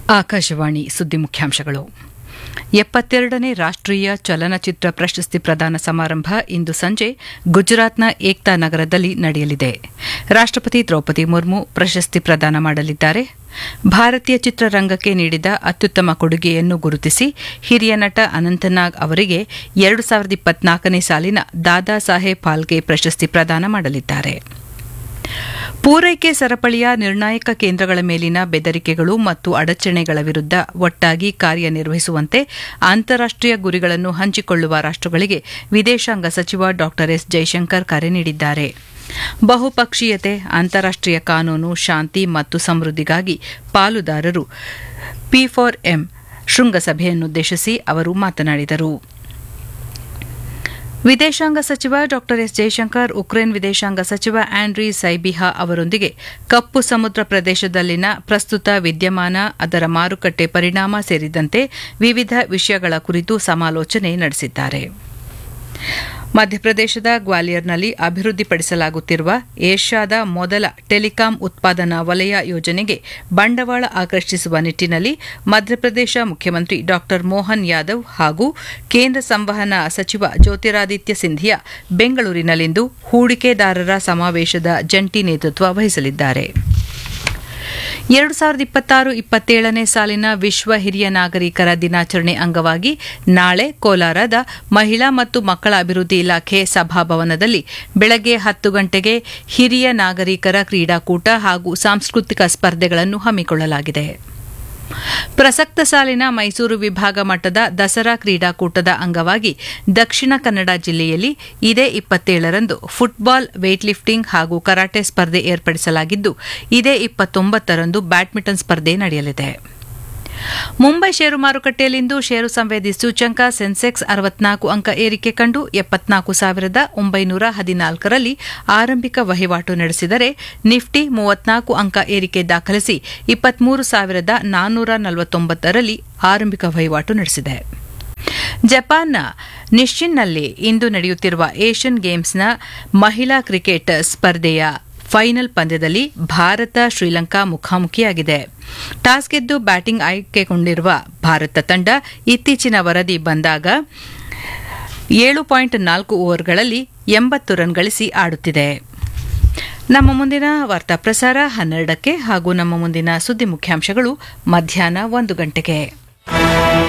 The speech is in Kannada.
ಆಕಾಶವಾಣಿ ಸುದ್ದಿ ಮುಖ್ಯಾಂಶಗಳು ಎಪ್ಪತ್ತೆರಡನೇ ರಾಷ್ಟ್ರೀಯ ಚಲನಚಿತ್ರ ಪ್ರಶಸ್ತಿ ಪ್ರದಾನ ಸಮಾರಂಭ ಇಂದು ಸಂಜೆ ಗುಜರಾತ್ನ ಏಕ್ತಾ ನಗರದಲ್ಲಿ ನಡೆಯಲಿದೆ ರಾಷ್ಟ್ರಪತಿ ದ್ರೌಪದಿ ಮುರ್ಮು ಪ್ರಶಸ್ತಿ ಪ್ರದಾನ ಮಾಡಲಿದ್ದಾರೆ ಭಾರತೀಯ ಚಿತ್ರರಂಗಕ್ಕೆ ನೀಡಿದ ಅತ್ಯುತ್ತಮ ಕೊಡುಗೆಯನ್ನು ಗುರುತಿಸಿ ಹಿರಿಯ ನಟ ಅನಂತನಾಗ್ ಅವರಿಗೆ ಎರಡು ಸಾವಿರದ ಇಪ್ಪತ್ನಾಲ್ಕನೇ ಸಾಲಿನ ದಾದಾ ಸಾಹೇಬ್ ಫಾಲ್ಕೆ ಪ್ರಶಸ್ತಿ ಪ್ರದಾನ ಮಾಡಲಿದ್ದಾರೆ ಪೂರೈಕೆ ಸರಪಳಿಯ ನಿರ್ಣಾಯಕ ಕೇಂದ್ರಗಳ ಮೇಲಿನ ಬೆದರಿಕೆಗಳು ಮತ್ತು ಅಡಚಣೆಗಳ ವಿರುದ್ಧ ಒಟ್ಟಾಗಿ ಕಾರ್ಯನಿರ್ವಹಿಸುವಂತೆ ಅಂತಾರಾಷ್ಟೀಯ ಗುರಿಗಳನ್ನು ಹಂಚಿಕೊಳ್ಳುವ ರಾಷ್ಟಗಳಿಗೆ ವಿದೇಶಾಂಗ ಸಚಿವ ಡಾ ಎಸ್ ಜೈಶಂಕರ್ ಕರೆ ನೀಡಿದ್ದಾರೆ ಬಹುಪಕ್ಷೀಯತೆ ಅಂತಾರಾಷ್ಟೀಯ ಕಾನೂನು ಶಾಂತಿ ಮತ್ತು ಸಮೃದ್ಧಿಗಾಗಿ ಪಾಲುದಾರರು ಪಿ ಫಾರ್ ಎಂ ಶೃಂಗಸಭೆಯನ್ನುದ್ದೇಶಿಸಿ ಅವರು ಮಾತನಾಡಿದರು ವಿದೇಶಾಂಗ ಸಚಿವ ಡಾ ಎಸ್ ಜೈಶಂಕರ್ ಉಕ್ರೇನ್ ವಿದೇಶಾಂಗ ಸಚಿವ ಆಂಡ್ರಿ ಸೈಬಿಹಾ ಅವರೊಂದಿಗೆ ಕಪ್ಪು ಸಮುದ್ರ ಪ್ರದೇಶದಲ್ಲಿನ ಪ್ರಸ್ತುತ ವಿದ್ಯಮಾನ ಅದರ ಮಾರುಕಟ್ಟೆ ಪರಿಣಾಮ ಸೇರಿದಂತೆ ವಿವಿಧ ವಿಷಯಗಳ ಕುರಿತು ಸಮಾಲೋಚನೆ ನಡೆಸಿದ್ದಾರೆ ಮಧ್ಯಪ್ರದೇಶದ ಗ್ವಾಲಿಯರ್ನಲ್ಲಿ ಅಭಿವೃದ್ಧಿಪಡಿಸಲಾಗುತ್ತಿರುವ ಏಷ್ಯಾದ ಮೊದಲ ಟೆಲಿಕಾಂ ಉತ್ಪಾದನಾ ವಲಯ ಯೋಜನೆಗೆ ಬಂಡವಾಳ ಆಕರ್ಷಿಸುವ ನಿಟ್ಟಿನಲ್ಲಿ ಮಧ್ಯಪ್ರದೇಶ ಮುಖ್ಯಮಂತ್ರಿ ಡಾ ಮೋಹನ್ ಯಾದವ್ ಹಾಗೂ ಕೇಂದ್ರ ಸಂವಹನ ಸಚಿವ ಜ್ಯೋತಿರಾದಿತ್ಯ ಸಿಂಧಿಯಾ ಬೆಂಗಳೂರಿನಲ್ಲಿಂದು ಹೂಡಿಕೆದಾರರ ಸಮಾವೇಶದ ಜಂಟಿ ನೇತೃತ್ವ ವಹಿಸಲಿದ್ದಾರೆ ಎರಡು ಸಾವಿರದ ಇಪ್ಪತ್ತಾರು ಇಪ್ಪತ್ತೇಳನೇ ಸಾಲಿನ ವಿಶ್ವ ಹಿರಿಯ ನಾಗರಿಕರ ದಿನಾಚರಣೆ ಅಂಗವಾಗಿ ನಾಳೆ ಕೋಲಾರದ ಮಹಿಳಾ ಮತ್ತು ಮಕ್ಕಳ ಅಭಿವೃದ್ಧಿ ಇಲಾಖೆ ಸಭಾಭವನದಲ್ಲಿ ಬೆಳಗ್ಗೆ ಹತ್ತು ಗಂಟೆಗೆ ಹಿರಿಯ ನಾಗರಿಕರ ಕ್ರೀಡಾಕೂಟ ಹಾಗೂ ಸಾಂಸ್ಕೃತಿಕ ಸ್ಪರ್ಧೆಗಳನ್ನು ಹಮ್ಮಿಕೊಳ್ಳಲಾಗಿದೆ ಪ್ರಸಕ್ತ ಸಾಲಿನ ಮೈಸೂರು ವಿಭಾಗ ಮಟ್ಟದ ದಸರಾ ಕ್ರೀಡಾಕೂಟದ ಅಂಗವಾಗಿ ದಕ್ಷಿಣ ಕನ್ನಡ ಜಿಲ್ಲೆಯಲ್ಲಿ ಇದೇ ಇಪ್ಪತ್ತೇಳರಂದು ಫುಟ್ಬಾಲ್ ವೇಟ್ ಲಿಫ್ಟಿಂಗ್ ಹಾಗೂ ಕರಾಟೆ ಸ್ಪರ್ಧೆ ಏರ್ಪಡಿಸಲಾಗಿದ್ದು ಇದೇ ಇಪ್ಪತ್ತೊಂಬತ್ತರಂದು ಬ್ಯಾಡ್ಮಿಂಟನ್ ಸ್ಪರ್ಧೆ ನಡೆಯಲಿದೆ ಮುಂಬೈ ಷೇರು ಮಾರುಕಟ್ಟೆಯಲ್ಲಿಂದು ಷೇರು ಸಂವೇದಿ ಸೂಚ್ಯಂಕ ಸೆನ್ಸೆಕ್ಸ್ ಅರವತ್ನಾಲ್ಕು ಅಂಕ ಏರಿಕೆ ಕಂಡು ಎಪ್ಪತ್ನಾಲ್ಕು ಸಾವಿರದ ಒಂಬೈನೂರ ಹದಿನಾಲ್ಕರಲ್ಲಿ ಆರಂಭಿಕ ವಹಿವಾಟು ನಡೆಸಿದರೆ ನಿಫ್ಟಿ ಮೂವತ್ನಾಲ್ಕು ಅಂಕ ಏರಿಕೆ ದಾಖಲಿಸಿ ಇಪ್ಪತ್ಮೂರು ಸಾವಿರದ ನಾನ್ನೂರ ನಲವತ್ತೊಂಬತ್ತರಲ್ಲಿ ಆರಂಭಿಕ ವಹಿವಾಟು ನಡೆಸಿದೆ ಜಪಾನ್ನ ನಿಶ್ಚಿನ್ನಲ್ಲಿ ಇಂದು ನಡೆಯುತ್ತಿರುವ ಏಷ್ಯನ್ ಗೇಮ್ಸ್ನ ಮಹಿಳಾ ಕ್ರಿಕೆಟ್ ಸ್ಪರ್ಧೆಯ ಫೈನಲ್ ಪಂದ್ಯದಲ್ಲಿ ಭಾರತ ಶ್ರೀಲಂಕಾ ಮುಖಾಮುಖಿಯಾಗಿದೆ ಟಾಸ್ ಗೆದ್ದು ಬ್ಯಾಟಿಂಗ್ ಆಯ್ಕೆಗೊಂಡಿರುವ ಭಾರತ ತಂಡ ಇತ್ತೀಚಿನ ವರದಿ ಬಂದಾಗ ಏಳು ಪಾಯಿಂಟ್ ನಾಲ್ಕು ಓವರ್ಗಳಲ್ಲಿ ಎಂಬತ್ತು ರನ್ ಗಳಿಸಿ ಆಡುತ್ತಿದೆ ನಮ್ಮ ಮುಂದಿನ ವಾರ್ತಾ ಪ್ರಸಾರ ಹನ್ನೆರಡಕ್ಕೆ ಹಾಗೂ ನಮ್ಮ ಮುಂದಿನ ಸುದ್ದಿ ಮುಖ್ಯಾಂಶಗಳು ಮಧ್ಯಾಹ್ನ ಒಂದು ಗಂಟೆಗೆ